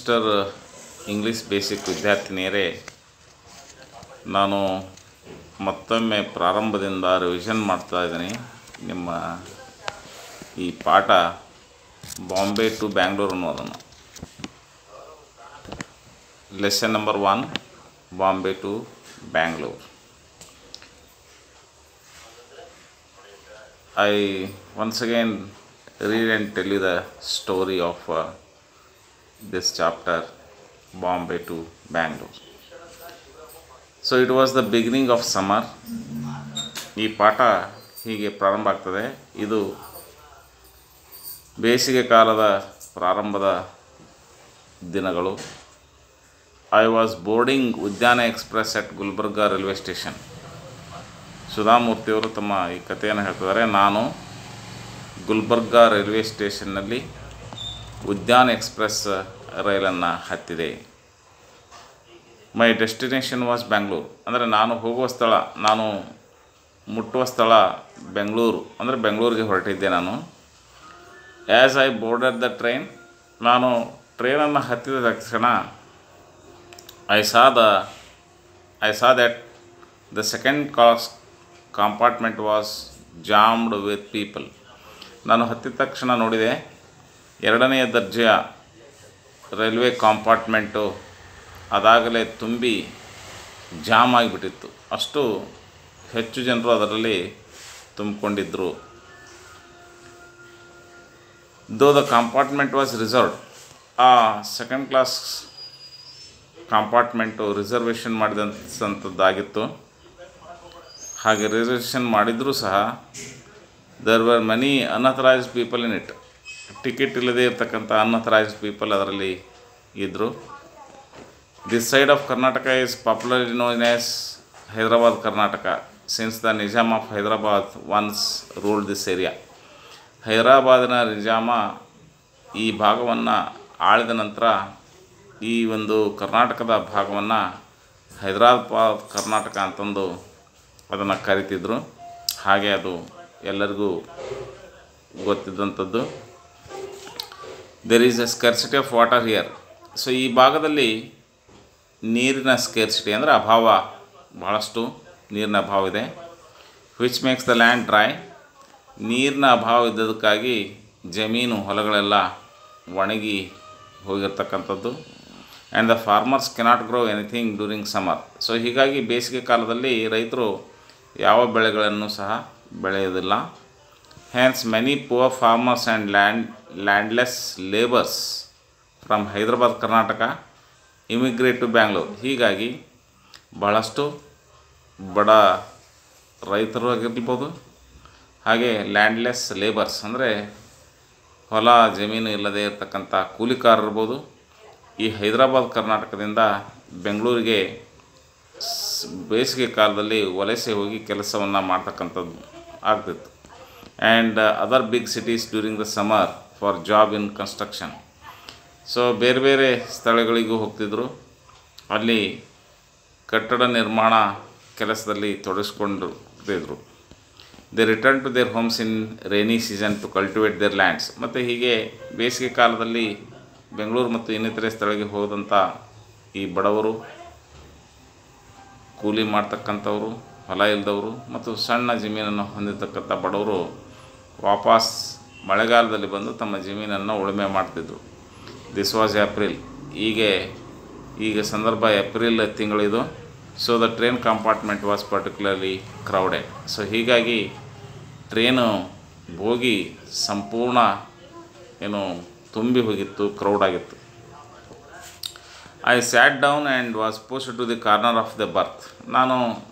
Mister English basic ವಿದ್ಯಾರ್ಥಿನಿಯರೇ ನಾನು ಮತ್ತೊಮ್ಮೆ ಪ್ರಾರಂಭದಿಂದ revision ಮಾಡ್ತಾ ಇದ್ದೀನಿ ನಿಮ್ಮ ಈ ಪಾಠ ಬಾಂಬೆ ಟು ಬ್ಯಾಂಗ್ಳೂರು ಅನ್ನೋದನ್ನು lesson number one Bombay to Bangalore I once again read and tell you the story of uh, this chapter Bombay to Bangalore. So it was the beginning of summer ಈ ಪಾಠ ಹೀಗೆ ಪ್ರಾರಂಭ ಆಗ್ತದೆ ಇದು ಬೇಸಿಗೆ ಕಾಲದ ಪ್ರಾರಂಭದ ದಿನಗಳು I was boarding Udyan express at Gulbarga railway station ಸುಧಾಮೂರ್ತಿಯವರು ತಮ್ಮ ಈ ಕಥೆಯನ್ನು ಹೇಳ್ತಿದ್ದಾರೆ ನಾನು ಗುಲ್ಬರ್ಗಾ ರೈಲ್ವೆ ಸ್ಟೇಷನ್ನಲ್ಲಿ ಉದ್ಯಾನ ಎಕ್ಸ್ಪ್ರೆಸ್ ರೈಲನ್ನು ಹತ್ತಿದೆ ಮೈ ಡೆಸ್ಟಿನೇಷನ್ ವಾಸ್ ಬ್ಯಾಂಗ್ಳೂರು ಅಂದರೆ ನಾನು ಹೋಗುವ ಸ್ಥಳ ನಾನು ಮುಟ್ಟುವ ಸ್ಥಳ ಬೆಂಗಳೂರು ಅಂದರೆ ಬೆಂಗಳೂರಿಗೆ ಹೊರಟಿದ್ದೆ ನಾನು as I boarded the train ನಾನು ಟ್ರೈನನ್ನು ಹತ್ತಿದ ತಕ್ಷಣ I saw the I saw that the second class compartment was jammed with people ನಾನು ಹತ್ತಿದ ತಕ್ಷಣ ನೋಡಿದೆ ಎರಡನೆಯ ದರ್ಜೆಯ ರೈಲ್ವೆ ಕಾಂಪಾರ್ಟ್ಮೆಂಟು ಅದಾಗಲೇ ತುಂಬಿ ಜಾಮ್ ಆಗಿಬಿಟ್ಟಿತ್ತು ಅಷ್ಟು ಹೆಚ್ಚು ಜನರು ಅದರಲ್ಲಿ ತುಂಬಿಕೊಂಡಿದ್ದರು though the compartment was reserved ಆ ಸೆಕೆಂಡ್ ಕ್ಲಾಸ್ ಕಂಪಾರ್ಟ್ಮೆಂಟು ರಿಸರ್ವೇಷನ್ ಮಾಡಿದಂಥದ್ದಾಗಿತ್ತು ಹಾಗೆ ರಿಸರ್ವೇಷನ್ ಮಾಡಿದರೂ ಸಹ there were many unauthorised people in it ticket ಇಲ್ಲದೆ ಇರತಕ್ಕಂಥ ಅನ್ಅಥರೈಸ್ಡ್ ಪೀಪಲ್ ಅದರಲ್ಲಿ ಇದ್ದರು this side of Karnataka is popularly known as Hyderabad Karnataka since the Nizam of Hyderabad once ruled this area ಹೈದರಾಬಾದಿನ ನಿಜಾಮ ಈ ಭಾಗವನ್ನು ಆಳಿದ ನಂತರ ಈ ಒಂದು ಕರ್ನಾಟಕದ ಭಾಗವನ್ನು ಹೈದರಾಬಾದ್ ಕರ್ನಾಟಕ ಅಂತಂದು ಅದನ್ನು ಕರಿತಿದ್ರು ಹಾಗೆ ಅದು ಎಲ್ಲರಿಗೂ ಗೊತ್ತಿದ್ದಂಥದ್ದು there is a scarcity of water here so ಈ ಭಾಗದಲ್ಲಿ ನೀರಿನ ಸ್ಕೇರ್ಸಿಟಿ ಅಂದರೆ ಅಭಾವ ಭಾಳಷ್ಟು ನೀರಿನ ಅಭಾವ ಇದೆ which makes the land dry ನೀರಿನ ಅಭಾವ ಇದ್ದದಕ್ಕಾಗಿ ಜಮೀನು ಹೊಲಗಳೆಲ್ಲ ಒಣಗಿ ಹೋಗಿರ್ತಕ್ಕಂಥದ್ದು and the farmers cannot grow anything during summer so ಹೀಗಾಗಿ ಬೇಸಿಗೆ ಕಾಲದಲ್ಲಿ ರೈತರು ಯಾವ ಬೆಳೆಗಳನ್ನು ಸಹ ಬೆಳೆಯೋದಿಲ್ಲ hence many poor farmers and land landless labours from Hyderabad Karnataka immigrate to Bangalore ಹೀಗಾಗಿ ಬಹಳಷ್ಟು ಬಡ ರೈತರು ಆಗಿರ್ಬೋದು ಹಾಗೆ ಲ್ಯಾಂಡ್ಲೆಸ್ ಲೇಬರ್ಸ್ ಅಂದರೆ ಹೊಲ ಜಮೀನು ಇಲ್ಲದೆ ಇರತಕ್ಕಂಥ ಕೂಲಿಕಾರರು ಇರ್ಬೋದು ಈ ಹೈದರಾಬಾದ್ ಕರ್ನಾಟಕದಿಂದ ಬೆಂಗಳೂರಿಗೆ ಸ್- ಬೇಸಿಗೆ ಕಾಲದಲ್ಲಿ ವಲಸೆ ಹೋಗಿ ಕೆಲಸವನ್ನು ಮಾಡ್ತಕ್ಕಂಥದ್ದು ಆಗ್ತಿತ್ತು and other big cities during the summer for job in construction so ಬೇರೆ ಬೇರೆ ಸ್ಥಳಗಳಿಗೂ ಹೋಗ್ತಿದ್ರು ಅಲ್ಲಿ ಕಟ್ಟಡ ನಿರ್ಮಾಣ ಕೆಲಸದಲ್ಲಿ ತೊಡಗಿಸ್ಕೊಂಡಿರ್ತಿದ್ರು they return to their homes in rainy season to cultivate their lands ಮತ್ತು ಹೀಗೆ ಬೇಸಿಗೆ ಕಾಲದಲ್ಲಿ ಬೆಂಗಳೂರು ಮತ್ತು ಇನ್ನಿತರೆ ಸ್ಥಳಕ್ಕೆ ಹೋದಂಥ ಈ ಬಡವರು ಕೂಲಿ ಮಾಡ್ತಕ್ಕಂಥವ್ರು ಹೊಲ ಇಲ್ಲದವರು ಮತ್ತು ಸಣ್ಣ ಜಮೀನನ್ನು ಹೊಂದಿರತಕ್ಕಂಥ ಬಡವರು ವಾಪಸ್ ಮಳೆಗಾಲದಲ್ಲಿ ಬಂದು ತಮ್ಮ ಜಮೀನನ್ನು ಉಳುಮೆ ಮಾಡ್ತಿದ್ರು ದಿಸ್ ವಾಸ್ ಏಪ್ರಿಲ್ ಹೀಗೆ ಈಗ ಸಂದರ್ಭ ಏಪ್ರಿಲ್ ತಿಂಗಳಿದು so the train compartment was particularly crowded so ಹೀಗಾಗಿ ಟ್ರೇನು ಬೋಗಿ ಸಂಪೂರ್ಣ ಏನು ತುಂಬಿ ಹೋಗಿತ್ತು ಕ್ರೌಡ್ ಆಗಿತ್ತು I sat down and was pushed to the corner of the berth ನಾನು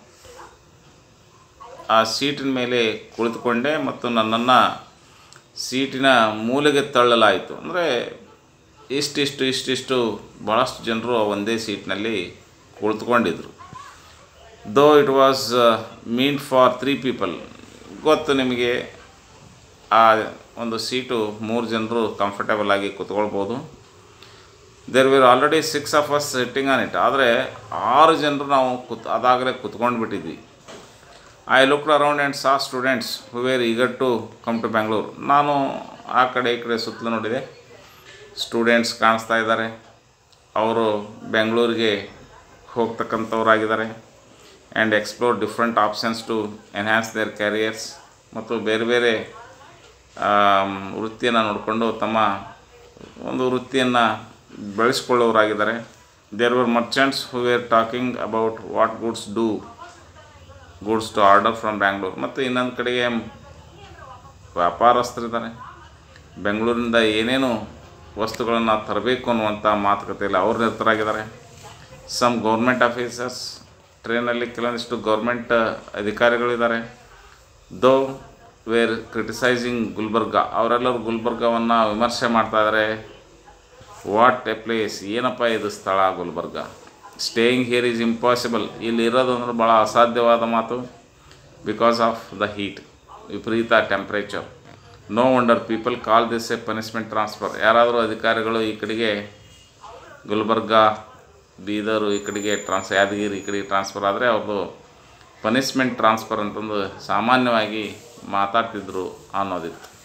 ಆ ಸೀಟಿನ ಮೇಲೆ ಕುಳಿತುಕೊಂಡೆ ಮತ್ತು ನನ್ನನ್ನು ಸೀಟಿನ ಮೂಲೆಗೆ ತಳ್ಳಲಾಯಿತು ಅಂದರೆ ಇಷ್ಟಿಷ್ಟು ಇಷ್ಟಿಷ್ಟು ಭಾಳಷ್ಟು ಜನರು ಆ ಒಂದೇ ಸೀಟ್ನಲ್ಲಿ ಕುಳಿತುಕೊಂಡಿದ್ರು though it was meant for three people ಗೊತ್ತು ನಿಮಗೆ ಆ ಒಂದು ಸೀಟು ಮೂರು ಜನರು ಕಂಫರ್ಟೇಬಲ್ ಆಗಿ ಕುತ್ಕೊಳ್ಬೋದು there were already six of us sitting on it ಆದರೆ ಆರು ಜನರು ನಾವು ಕುತ್ ಅದಾಗಲೇ ಕುತ್ಕೊಂಡು ಬಿಟ್ಟಿದ್ವಿ I looked around and saw students who were eager to come to Bangalore ನಾನು ಆ ಕಡೆ ಈ ಕಡೆ ಸುತ್ತಲೂ ನೋಡಿದೆ ಸ್ಟೂಡೆಂಟ್ಸ್ ಕಾಣಿಸ್ತಾ ಇದ್ದಾರೆ ಅವರು ಬೆಂಗಳೂರಿಗೆ ಹೋಗ್ತಕ್ಕಂಥವ್ರಾಗಿದ್ದಾರೆ and explore different options to enhance their careers ಮತ್ತು ಬೇರೆ ಬೇರೆ ವೃತ್ತಿಯನ್ನು ನೋಡಿಕೊಂಡು ತಮ್ಮ ಒಂದು ವೃತ್ತಿಯನ್ನು ಬೆಳೆಸ್ಕೊಳ್ಳೋರಾಗಿದ್ದಾರೆ there were merchants who were talking about what goods do goods to order from Bangalore ಮತ್ತು ಇನ್ನೊಂದು ಕಡೆಗೆ ವ್ಯಾಪಾರಸ್ಥರಿದ್ದಾರೆ ಬೆಂಗಳೂರಿನಿಂದ ಏನೇನು ವಸ್ತುಗಳನ್ನು ತರಬೇಕು ಅನ್ನುವಂಥ ಮಾತುಕತೆಯಲ್ಲಿ ಅವ್ರು ನಿರತರಾಗಿದ್ದಾರೆ ಸಮ್ ಗೌರ್ಮೆಂಟ್ ಆಫೀಸರ್ಸ್ ಟ್ರೈನಲ್ಲಿ ಕೆಲವೊಂದಿಷ್ಟು ಗೌರ್ಮೆಂಟ್ ಅಧಿಕಾರಿಗಳಿದ್ದಾರೆ ದೋ ವೇರ್ ಕ್ರಿಟಿಸೈಸಿಂಗ್ ಗುಲ್ಬರ್ಗ ಅವರೆಲ್ಲರೂ ಗುಲ್ಬರ್ಗವನ್ನು ವಿಮರ್ಶೆ ಮಾಡ್ತಾ ಇದ್ದಾರೆ ವಾಟ್ ಎ ಪ್ಲೇಸ್ ಏನಪ್ಪ ಇದು ಸ್ಥಳ Gulbarga staying here is impossible ಇಲ್ಲಿ ಇರೋದು ಅಂದ್ರೆ ಭಾಳ ಅಸಾಧ್ಯವಾದ ಮಾತು ಬಿಕಾಸ್ ಆಫ್ ದ ಹೀಟ್ ವಿಪರೀತ temperature no wonder people call this a punishment transfer ಯಾರಾದರೂ ಅಧಿಕಾರಿಗಳು ಈ ಕಡೆಗೆ ಗುಲ್ಬರ್ಗ ಬೀದರು ಈ ಕಡೆಗೆ ಟ್ರಾನ್ಸ್ ಯಾದಗಿರಿ ಈ ಕಡೆಗೆ ಟ್ರಾನ್ಸ್ಫರ್ ಆದರೆ ಅವ್ರದ್ದು ಪನಿಷ್ಮೆಂಟ್ ಟ್ರಾನ್ಸ್ಫರ್ ಅಂತಂದು ಸಾಮಾನ್ಯವಾಗಿ ಮಾತಾಡ್ತಿದ್ರು ಅನ್ನೋದಿತ್ತು